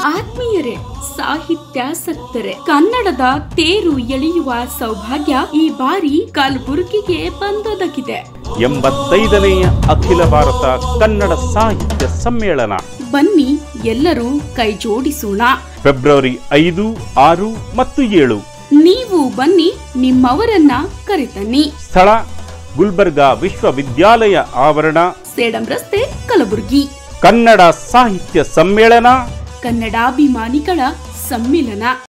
ಆತ್ಮೀಯರೇ ಸಾಹಿತ್ಯಾಸಕ್ತರೆ ಕನ್ನಡದ ತೇರು ಎಳೆಯುವ ಸೌಭಾಗ್ಯ ಈ ಬಾರಿ ಕಲಬುರಗಿಗೆ ಬಂದೊದಗಿದೆ ಎಂಬತ್ತೈದನೆಯ ಅಖಿಲ ಭಾರತ ಕನ್ನಡ ಸಾಹಿತ್ಯ ಸಮ್ಮೇಳನ ಬನ್ನಿ ಎಲ್ಲರೂ ಕೈ ಜೋಡಿಸೋಣ ಫೆಬ್ರವರಿ ಐದು ಆರು ಮತ್ತು ಏಳು ನೀವು ಬನ್ನಿ ನಿಮ್ಮವರನ್ನ ಕರೆತನ್ನಿ ಸ್ಥಳ ಗುಲ್ಬರ್ಗಾ ವಿಶ್ವವಿದ್ಯಾಲಯ ಆವರಣ ಸೇಡಂ ರಸ್ತೆ ಕಲಬುರಗಿ ಕನ್ನಡ ಸಾಹಿತ್ಯ ಸಮ್ಮೇಳನ ಕನ್ನಡಾಭಿಮಾನಿಗಳ ಸಮ್ಮಿಲನ